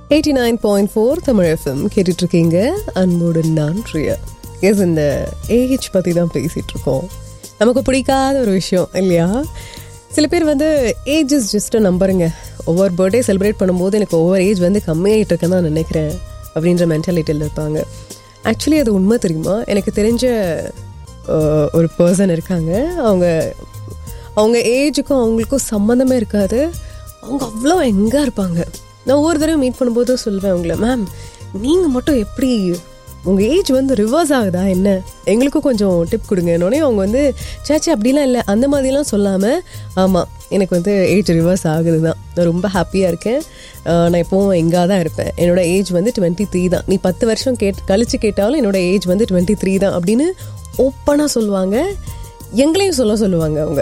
eighty nine point four Tamil FM கேட்டுட்டு இருக்கீங்க அன்போடு நான் பிரியா எஸ் இந்த ஏஜ் பற்றி தான் பேசிகிட்டு இருக்கோம் நமக்கு பிடிக்காத ஒரு விஷயம் இல்லையா சில பேர் வந்து ஏஜ் இஸ் ஜஸ்ட் நம்பருங்க ஒவ்வொரு பர்த்டே செலிப்ரேட் பண்ணும்போது எனக்கு ஒவ்வொரு ஏஜ் வந்து கம்மியாகிட்டு இருக்குன்னு தான் நினைக்கிறேன் அப்படின்ற மென்டாலிட்டியில் இருப்பாங்க ஆக்சுவலி அது உண்மை தெரியுமா எனக்கு தெரிஞ்ச அஹ், ஒரு பர்சன் இருக்காங்க அவங்க அவங்க ஏஜுக்கும் அவங்களுக்கும் சம்மந்தமே இருக்காது அவங்க அவ்வளோ எங்காக இருப்பாங்க நான் ஒவ்வொரு தடவை மீட் பண்ணும்போதும் சொல்லுவேன் அவங்கள மேம் நீங்கள் மட்டும் எப்படி உங்கள் ஏஜ் வந்து ரிவர்ஸ் ஆகுதா என்ன எங்களுக்கும் கொஞ்சம் டிப் கொடுங்க உடனே அவங்க வந்து சேச்சி அப்படிலாம் இல்லை அந்த மாதிரிலாம் சொல்லாமல் ஆமாம் எனக்கு வந்து ஏஜ் ரிவர்ஸ் ஆகுது தான் நான் ரொம்ப ஹாப்பியாக இருக்கேன் ஆஹ் நான் எப்போவும் எங்கே தான் இருப்பேன் என்னோட ஏஜ் வந்து டுவெண்ட்டி த்ரீ தான் நீ பத்து வருஷம் கேட் கழிச்சு கேட்டாலும் என்னோட ஏஜ் வந்து டுவெண்ட்டி த்ரீ தான் அப்படின்னு ஓப்பனாக சொல்லுவாங்க எங்களையும் சொல்ல சொல்லுவாங்க அவங்க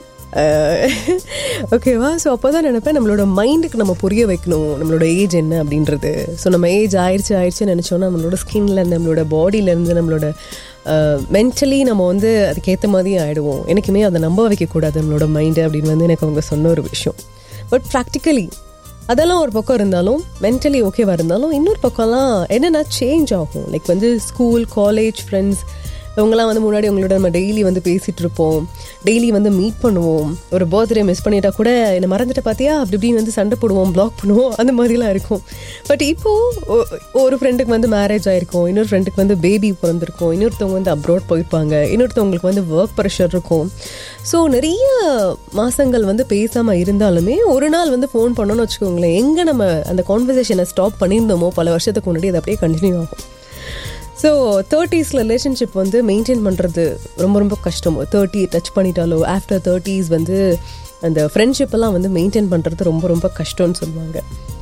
ஓகேவா ஸோ அப்போ தான் நினைப்பேன் நம்மளோட மைண்டுக்கு நம்ம புரிய வைக்கணும் நம்மளோட ஏஜ் என்ன அப்படின்றது ஸோ நம்ம ஏஜ் ஆயிடுச்சு ஆயிடுச்சுன்னு நினச்சோன்னா நம்மளோட ஸ்கின்ல நம்மளோட பாடியிலேருந்து நம்மளோட மென்டலி நம்ம வந்து அதுக்கேற்ற மாதிரி ஆகிடுவோம் எனக்குமே அதை நம்ப வைக்கக்கூடாது நம்மளோட மைண்டு அப்படின்னு வந்து எனக்கு அவங்க சொன்ன ஒரு விஷயம் பட் ப்ராக்டிக்கலி அதெல்லாம் ஒரு பக்கம் இருந்தாலும் மென்டலி ஓகேவா இருந்தாலும் இன்னொரு பக்கம்லாம் என்னென்னா சேஞ்ச் ஆகும் லைக் வந்து ஸ்கூல் காலேஜ் ஃப்ரெண்ட்ஸ் இவங்கெல்லாம் வந்து முன்னாடி உங்களோட நம்ம டெய்லி வந்து பேசிகிட்டு இருப்போம் டெய்லி வந்து மீட் பண்ணுவோம் ஒரு பர்த்டே மிஸ் பண்ணிட்டா கூட என்னை மறந்துட்ட பார்த்தியா அப்படி இப்படின்னு வந்து சண்டை போடுவோம் பிளாக் பண்ணுவோம் அந்த மாதிரிலாம் இருக்கும் பட் இப்போது ஒரு ஃப்ரெண்டுக்கு வந்து மேரேஜ் ஆயிருக்கும் இன்னொரு ஃப்ரெண்டுக்கு வந்து பேபி பிறந்திருக்கும் இன்னொருத்தவங்க வந்து அப்ராட் போயிருப்பாங்க இன்னொருத்தவங்களுக்கு வந்து ஒர்க் ப்ரெஷர் இருக்கும் ஸோ நிறைய மாதங்கள் வந்து பேசாமல் இருந்தாலுமே ஒரு நாள் வந்து ஃபோன் பண்ணோன்னு வச்சுக்கோங்களேன் எங்கே நம்ம அந்த கான்வர்சேஷனை ஸ்டாப் பண்ணியிருந்தோமோ பல வருஷத்துக்கு முன்னாடி அது அப்படியே கண்டினியூ ஆகும் ஸோ தேர்ட்டிஸில் ரிலேஷன்ஷிப் வந்து மெயின்டைன் பண்ணுறது ரொம்ப ரொம்ப கஷ்டம் தேர்ட்டி டச் பண்ணிட்டாலோ ஆஃப்டர் தேர்ட்டிஸ் வந்து அந்த ஃப்ரெண்ட்ஷிப்பெல்லாம் வந்து மெயின்டைன் பண்ணுறது ரொம்ப ரொம்ப கஷ்டம்னு சொல்லுவாங்க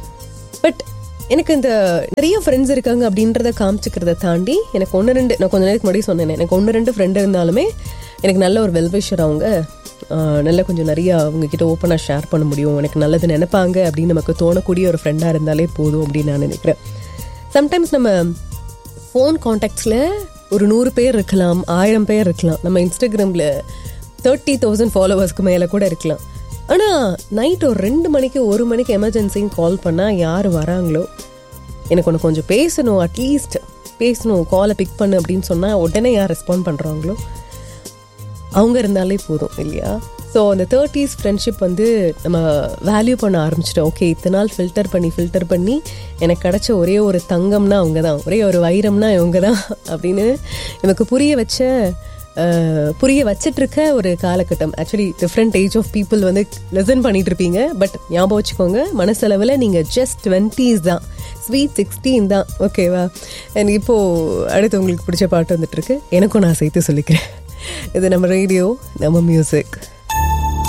பட் எனக்கு இந்த நிறைய ஃப்ரெண்ட்ஸ் இருக்காங்க அப்படின்றத காமிச்சிக்கிறத தாண்டி எனக்கு ஒன்று ரெண்டு நான் கொஞ்ச நேரத்துக்கு முன்னாடி சொன்னேன் எனக்கு ஒன்று ரெண்டு ஃப்ரெண்டு இருந்தாலுமே எனக்கு நல்ல ஒரு வெல்விஷர் அவங்க ஆஹ், நல்ல கொஞ்சம் நிறைய அவங்க கிட்ட ஓப்பனாக ஷேர் பண்ண முடியும் எனக்கு நல்லது நினைப்பாங்க அப்படின்னு நமக்கு தோணக்கூடிய ஒரு ஃப்ரெண்டாக இருந்தாலே போதும் அப்படின்னு நான் நினைக்கிறேன் சம்டைம்ஸ் நம்ம ஃபோன் காண்டாக்ட்ஸில் ஒரு நூறு பேர் இருக்கலாம் ஆயிரம் பேர் இருக்கலாம் நம்ம இன்ஸ்டாகிராமில் தேர்ட்டி தௌசண்ட் ஃபாலோவர்ஸ்க்கு மேலே கூட இருக்கலாம் ஆனால் நைட் ஒரு ரெண்டு மணிக்கு ஒரு மணிக்கு எமர்ஜென்சின்னு கால் பண்ணால் யார் வராங்களோ எனக்கு ஒன்று கொஞ்சம் பேசணும் அட்லீஸ்ட் பேசணும் காலை பிக் பண்ணு அப்படின்னு சொன்னால் உடனே யார் ரெஸ்பாண்ட் பண்ணுறாங்களோ அவங்க இருந்தாலே போதும் இல்லையா ஸோ அந்த தேர்ட்டிஸ் ஃப்ரெண்ட்ஷிப் வந்து நம்ம வேல்யூ பண்ண ஆரம்பிச்சிட்டோம் ஓகே இத்தனை நாள் ஃபில்டர் பண்ணி ஃபில்டர் பண்ணி எனக்கு கிடைச்ச ஒரே ஒரு தங்கம்னா அவங்க தான் ஒரே ஒரு வைரம்னா இவங்க தான் அப்படின்னு நமக்கு புரிய வச்ச அஹ், புரிய வச்சிட்டு இருக்க ஒரு காலகட்டம் actually different age of people வந்து லெசன் பண்ணிட்டு இருப்பீங்க பட் ஞாபகம் வச்சுக்கோங்க மனசளவில் நீங்கள் ஜஸ்ட் டுவெண்ட்டீஸ் தான் ஸ்வீட் சிக்ஸ்டீன் தான் ஓகேவா அண்ட் இப்போது அடுத்து உங்களுக்கு பிடிச்ச பாட்டு வந்துட்டு இருக்கு எனக்கும் நான் சேர்த்து சொல்லிக்கிறேன் இது நம்ம ரேடியோ நம்ம மியூசிக்